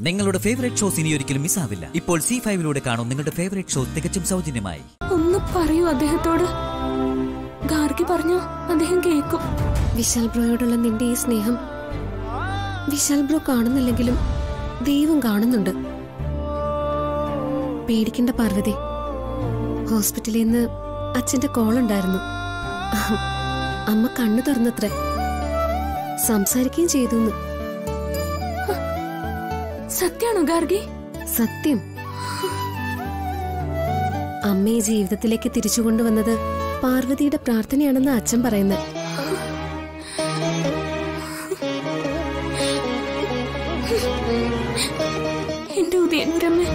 നിങ്ങളുടെ favourite shows ഇനി ഒരിക്കലും മിസ്സാവില്ല ഇപ്പോൾ സി ഫൈവിലൂടെ കാണും നിങ്ങളുടെ ഫേവറേറ്റ് ഷോ തികച്ചും സൗജന്യമായി ഒന്ന് പറയൂ അദ്ദേഹത്തോട് ഗാർഗി പറഞ്ഞ അദ്ദേഹം കേൾക്കും വിശാൽ ബ്രോയോടുള്ള നിന്റെ ഈ സ്നേഹം വിശാൽ ബ്രോ കാണുന്നില്ലെങ്കിലും ദൈവം കാണുന്നുണ്ട് പേടിക്കണ്ട പാർവതി ഹോസ്പിറ്റലിൽ നിന്ന് അച്ഛന്റെ കോൾ ഉണ്ടായിരുന്നു അമ്മ കണ്ണു തുറന്നത്രേ സംസാരിക്കുകയും ചെയ്തു എന്ന്. സത്യാണോ ഗാർഗി സത്യം അമ്മയെ ജീവിതത്തിലേക്ക് തിരിച്ചു കൊണ്ടുവന്നത് പാർവതിയുടെ പ്രാർത്ഥനയാണെന്ന് അച്ഛൻ പറയുന്നത് എന്റെ ഉദയനൂരമ്മ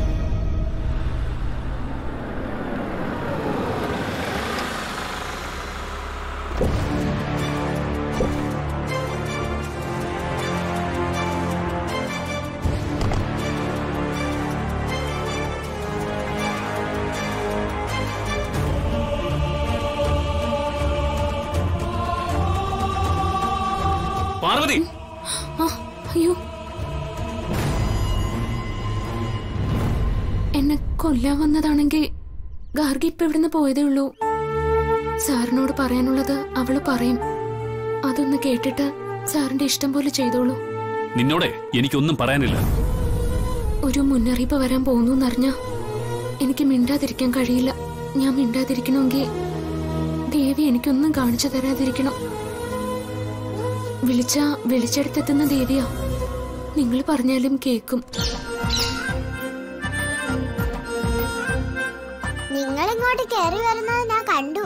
പാർവതി ആ അയ്യോ എന്നെ കൊല്ലാൻ വന്നതാണെങ്കിൽ ഗാർഗി ഇപ്പൊ ഇവിടുന്ന് പോയതേ ഉള്ളൂ സാറിനോട് പറയാനുള്ളത് അവള് പറയും അതൊന്ന് കേട്ടിട്ട് സാറിന്റെ ഇഷ്ടം പോലെ ചെയ്തോളൂ നിന്നോടെ എനിക്കൊന്നും പറയാനില്ല ഒരു മുന്നറിയിപ്പ് വരാൻ പോകുന്നു എന്നറിഞ്ഞ എനിക്ക് മിണ്ടാതിരിക്കാൻ കഴിയില്ല ഞാൻ മിണ്ടാതിരിക്കണമെങ്കിൽ ദേവി എനിക്കൊന്നും കാണിച്ചു തരാതിരിക്കണം വിളിച്ച വിളിച്ചെടുത്തെത്തുന്ന ദേവിയാ നിങ്ങൾ പറഞ്ഞാലും കേക്കും നിങ്ങൾ ഇങ്ങോട്ട് കയറി വരുന്നത് ഞാൻ കണ്ടു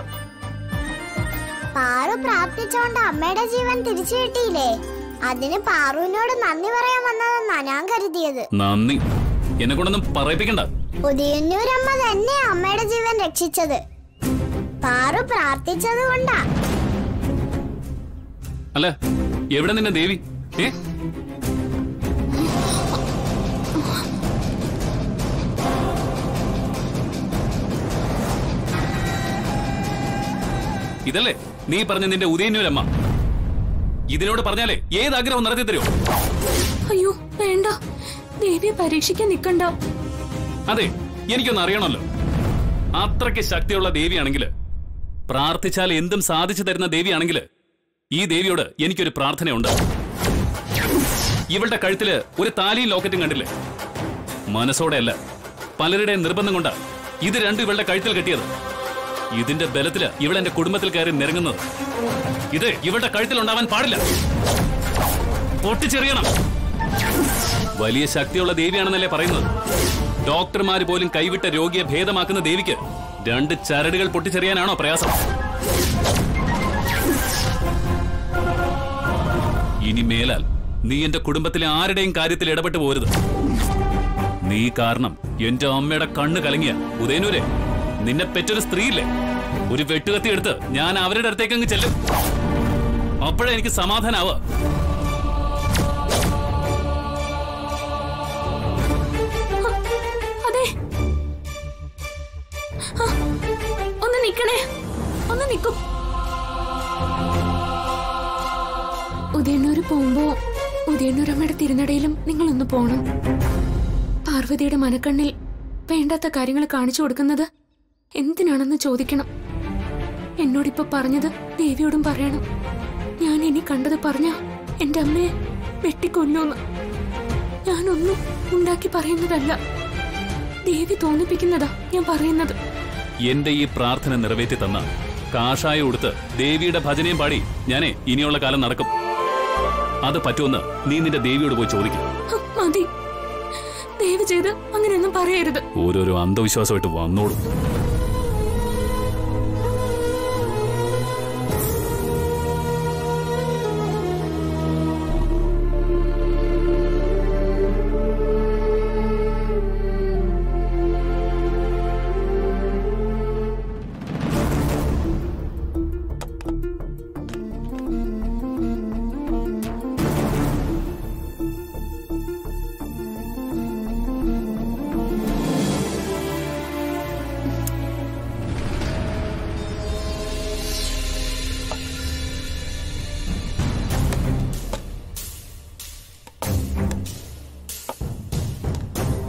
പാറു പ്രാർത്ഥിച്ചോണ്ട് അമ്മയുടെ ജീവൻ തിരിച്ചു കിട്ടിയില്ലേ അതിന് പാറുവിനോട് നന്ദി പറയാൻ വന്നതെന്നാ ഞാൻ കരുതിയത് നന്ദി എന്നെ കൊണ്ടൊന്നും പറയിപ്പിക്കണ്ട ഉദയന്നൂരമ്മ തന്നെ അമ്മയുടെ ജീവൻ രക്ഷിച്ചത് പാറു പ്രാർത്ഥിച്ചത് കൊണ്ടാ അല്ല എവിടെ നിന്നെ ദേവി ഏ ഇതല്ലേ നീ പറഞ്ഞ നിന്റെ ഉദയന്നൂരമ്മ ഇതിനോട് പറഞ്ഞാലേ ഏത് ആഗ്രഹം നടത്തി തരുമോ അയ്യോ വേണ്ട ദേവിയെ പരീക്ഷിക്കാൻ നിക്കണ്ട അതെ എനിക്കൊന്ന് അറിയണമല്ലോ അത്രയ്ക്ക് ശക്തിയുള്ള ദേവിയാണെങ്കിൽ പ്രാർത്ഥിച്ചാൽ എന്തും സാധിച്ചു തരുന്ന ദേവിയാണെങ്കിൽ ഈ ദേവിയോട് എനിക്കൊരു പ്രാർത്ഥനയുണ്ട് ഇവളുടെ കഴുത്തില് ഒരു താലിയും ലോക്കറ്റും കണ്ടില്ലേ മനസ്സോടെ അല്ല പലരുടെയും നിർബന്ധം കൊണ്ടാ ഇത് രണ്ടും ഇവളുടെ കഴുത്തിൽ കെട്ടിയത് ഇതിന്റെ ബലത്തില് ഇവൾ എന്റെ കുടുംബത്തിൽ കയറി നിരങ്ങുന്നത് ഇത് ഇവളുടെ കഴുത്തിൽ ഉണ്ടാവാൻ പാടില്ല പൊട്ടിച്ചെറിയണം വലിയ ശക്തിയുള്ള ദേവിയാണെന്നല്ലേ പറയുന്നത് ഡോക്ടർമാര് പോലും കൈവിട്ട രോഗിയെ ഭേദമാക്കുന്ന ദേവിക്ക് രണ്ട് ചരടുകൾ പൊട്ടിച്ചെറിയാനാണോ പ്രയാസം ഇനി മേലാൽ നീ എന്റെ കുടുംബത്തിലെ ആരുടെയും കാര്യത്തിൽ ഇടപെട്ട് പോരുത് നീ കാരണം എന്റെ അമ്മയുടെ കണ്ണ് കലങ്ങിയ ഉദയനൂരെ നിന്നെ പെറ്റൊരു സ്ത്രീയില്ലേ ഒരു വെട്ടുകത്തി എടുത്ത് ഞാൻ അവരുടെ അടുത്തേക്ക് അങ്ങ് ചെല്ലും അപ്പോഴേ എനിക്ക് സമാധാനാവുക അതെ ആ, ഒന്ന് നിക്കണേ ഒന്ന് നിക്കും ഉദയന്നൂര് പോകുമ്പോ ഉദയന്നൂരമ്മയുടെ തിരുനടയിലും നിങ്ങളൊന്ന് പോണം പാർവതിയുടെ മനക്കണ്ണിൽ വേണ്ടാത്ത കാര്യങ്ങൾ കാണിച്ചു കൊടുക്കുന്നത് എന്തിനാണെന്ന് ചോദിക്കണം എന്നോടിപ്പോ പറഞ്ഞത് ദേവിയോടും പറയണം ഞാൻ ഇനി കണ്ടത് പറഞ്ഞ എന്റെ അമ്മയെ വെട്ടിക്കൊല്ലൂന്ന് ഞാനൊന്നും ഉണ്ടാക്കി പറയുന്നതല്ല ദേവി തോന്നിപ്പിക്കുന്നതാ ഞാൻ പറയുന്നത് എന്റെ ഈ പ്രാർത്ഥന നിറവേറ്റി തന്ന കാഷായ ഉടുത്ത് ദേവിയുടെ ഭജനയും പാടി ഞാനേ ഇനിയുള്ള കാലം നടക്കും അത് പറ്റുമെന്ന് നീ നിന്റെ ദേവിയോട് പോയി ചോദിക്കും ഹ്, മതി ദയവ് ചെയ്ത് അങ്ങനെയൊന്നും പറയരുത് ഓരോരോ അന്ധവിശ്വാസമായിട്ട് വന്നോളും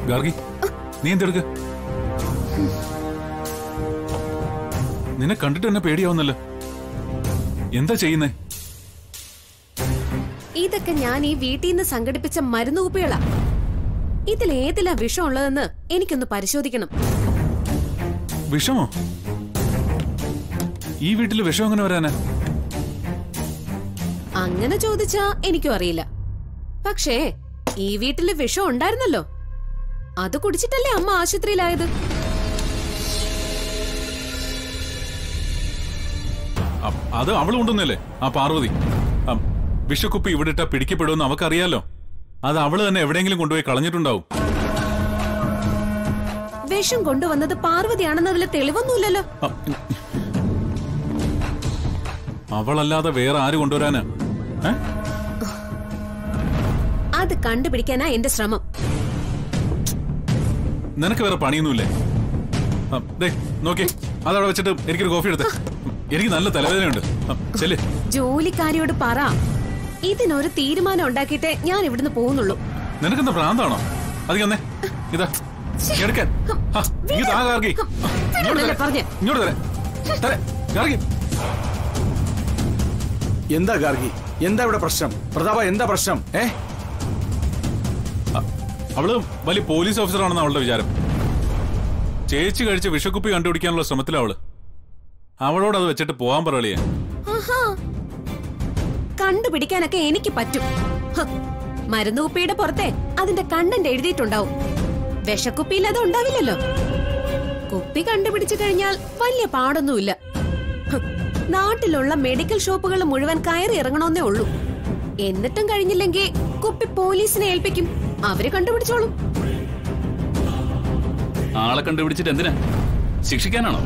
ഗാർഗി നീ എന്തെടുക്ക നിന്നെ കണ്ടിട്ട് തന്നെ പേടിയാവുന്നല്ലോ എന്താ ചെയ്യുന്നേ ഇതൊക്കെ ഞാൻ ഈ വീട്ടിൽ നിന്ന് സംഘടിപ്പിച്ച മരുന്ന് കുപ്പികളാ ഇതിൽ ഏതിലാ വിഷം ഉള്ളതെന്ന് എനിക്കൊന്ന് പരിശോധിക്കണം വിഷമോ ഈ വീട്ടിൽ വിഷം എങ്ങനെ വരാനാ അങ്ങനെ ചോദിച്ചാ എനിക്കും അറിയില്ല പക്ഷേ ഈ വീട്ടില് വിഷം ഉണ്ടായിരുന്നല്ലോ അത് കുടിച്ചിട്ടല്ലേ അമ്മ ആശുപത്രിയിലായത് അ- അത് അവൾ കൊണ്ടുവന്നല്ലേ ആ പാർവതി അം, വിഷക്കുപ്പി ഇവിടെ ഇട്ടാ പിടിക്കപ്പെടുമെന്ന് അവക്കറിയാലോ അത് അവള് തന്നെ എവിടെയെങ്കിലും കൊണ്ടുപോയി കളഞ്ഞിട്ടുണ്ടാവും വിഷം കൊണ്ടുവന്നത് പാർവതിയാണെന്നതിൽ തെളിവൊന്നുമില്ലല്ലോ അ, അവളല്ലാതെ വേറെ ആര് കൊണ്ടുവരാനാ ഏ? അത് കണ്ടുപിടിക്കാനാ എന്റെ ശ്രമം നിനക്ക് വേറെ പണിയൊന്നുമില്ലേ ആ, ദേ നോക്കി അതവിടെ വെച്ചിട്ട് എനിക്കൊരു കോഫി എടുത്ത് എനിക്ക് നല്ല തലവേദനയുണ്ട് ആ, ചെല്ല് ജോലിക്കാരിയോട് പറ ഇതിനൊരു തീരുമാനം ഉണ്ടാക്കിയിട്ടേ ഞാൻ ഇവിടുന്ന് പോകുന്നുള്ളൂ നിനക്കെന്താ ഭ്രാന്താണോ അധികം വന്നേ ഇതാ എടുക്കാൻ ആ, ഇങ്ങ് താ, ഗാർഗി. ഇങ്ങോട്ട് വിടണല്ലേ തരാം. പറഞ്ഞെ? ഇങ്ങോട്ട് തരാം. തരാം. ഗാർഗി. എന്താ ഗാർഗി എന്താ ഇവിടെ പ്രശ്നം പ്രതാപ എന്താ പ്രശ്നം ഏ ആ, അവള് വലിയ പോലീസ് ഓഫീസറാണെന്ന് അവളുടെ വിചാരം ചേച്ചി കഴിച്ച വിഷക്കുപ്പി കണ്ടുപിടിക്കാനുള്ള ശ്രമത്തിലാ അവള് അവളോട് അത് വെച്ചിട്ട് പോവാൻ പറയളിയേ ആഹാ. കണ്ടുപിടിക്കാനൊക്കെ എനിക്ക് പറ്റും ഹ്. മരുന്ന് കുപ്പിയുടെ പുറത്തെ അതിന്റെ കണ്ടന്റ് എഴുതിയിട്ടുണ്ടാവും വിഷക്കുപ്പിയിൽ അത് ഉണ്ടാവില്ലല്ലോ കുപ്പി കണ്ടുപിടിച്ചു കഴിഞ്ഞാൽ വലിയ പാടൊന്നുമില്ല ഹ്. നാട്ടിലുള്ള മെഡിക്കൽ ഷോപ്പുകൾ മുഴുവൻ കയറി ഇറങ്ങണമെന്നേ ഉള്ളൂ എന്നിട്ടും കഴിഞ്ഞില്ലെങ്കിൽ കുപ്പി പോലീസിനെ ഏൽപ്പിക്കും അവര് കണ്ടുപിടിച്ചോളും ആളെ കണ്ടുപിടിച്ചിട്ട് എന്തിനാ ശിക്ഷിക്കാനാണോ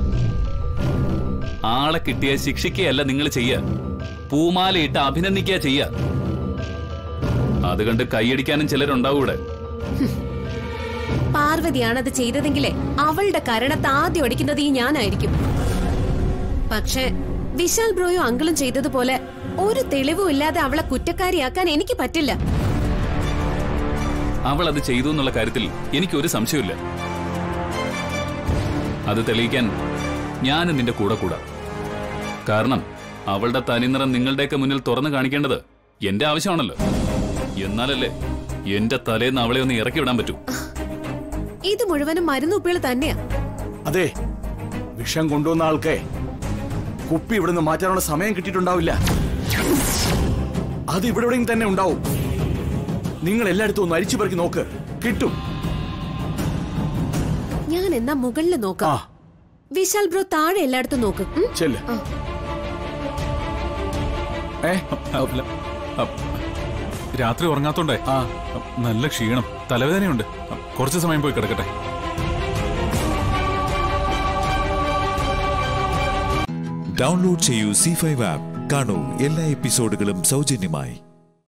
ആളെ കിട്ടിയ ശിക്ഷിക്കുകയല്ല നിങ്ങൾ ചെയ്യുക പൂമാലയിട്ട് അഭിനന്ദിക്കുക ചെയ്യുക അത് കണ്ട് കൈയടിക്കാനും ചിലരുണ്ടാവും ഇവിടെ പാർവതിയാണത് ചെയ്തതെങ്കിലേ അവളുടെ കരണത്ത് ആദ്യം അടിക്കുന്നത് ഈ ഞാനായിരിക്കും പക്ഷെ വിശാൽ ബ്രോയും അങ്കിളും ചെയ്തതുപോലെ ഒരു തെളിവും ഇല്ലാതെ അവളെ കുറ്റക്കാരിയാക്കാൻ എനിക്ക് പറ്റില്ല അവൾ അത് ചെയ്തു എന്നുള്ള കാര്യത്തിൽ എനിക്കൊരു സംശയമില്ല അത് തെളിയിക്കാൻ ഞാനും നിന്റെ കൂടെ കൂടാ കാരണം അവളുടെ തനിനിറം നിങ്ങളുടെയൊക്കെ മുന്നിൽ തുറന്നു കാണിക്കേണ്ടത് എന്റെ ആവശ്യമാണല്ലോ എന്നാലല്ലേ എന്റെ തലേന്ന് അവളെ ഒന്ന് ഇറക്കി വിടാൻ പറ്റൂ ഇത് മുഴുവനും മരുന്നുപ്പികൾ തന്നെയാ അതെ വിഷം കൊണ്ടുവന്ന ആൾക്ക് കുപ്പി ഇവിടുന്ന് മാറ്റാനുള്ള സമയം കിട്ടിയിട്ടുണ്ടാവില്ല അത് ഇവിടെ എവിടെയും തന്നെ ഉണ്ടാവും നിങ്ങൾ എല്ലായിടത്തും ഒന്ന് അരിച്ചു പെറുക്കി നോക്ക് കിട്ടും ഞാൻ എന്നാ മുകളിൽ ആ നോക്കാം വിശാൽ ബ്രോ താഴെ എല്ലായിടത്തും നോക്കും ഉം? ചെല്ല് ആ. ഏ അല്ല, അ, രാത്രി ഉറങ്ങാത്തോണ്ടേ ആ അ, നല്ല ക്ഷീണം തലവേദനയുണ്ട് അ, കുറച്ച് സമയം പോയി കിടക്കട്ടെ ഡൗൺലോഡ് ചെയ്യൂ സി ഫൈവ് ആപ്പ് കാണൂ എല്ലാ എപ്പിസോഡുകളും സൗജന്യമായി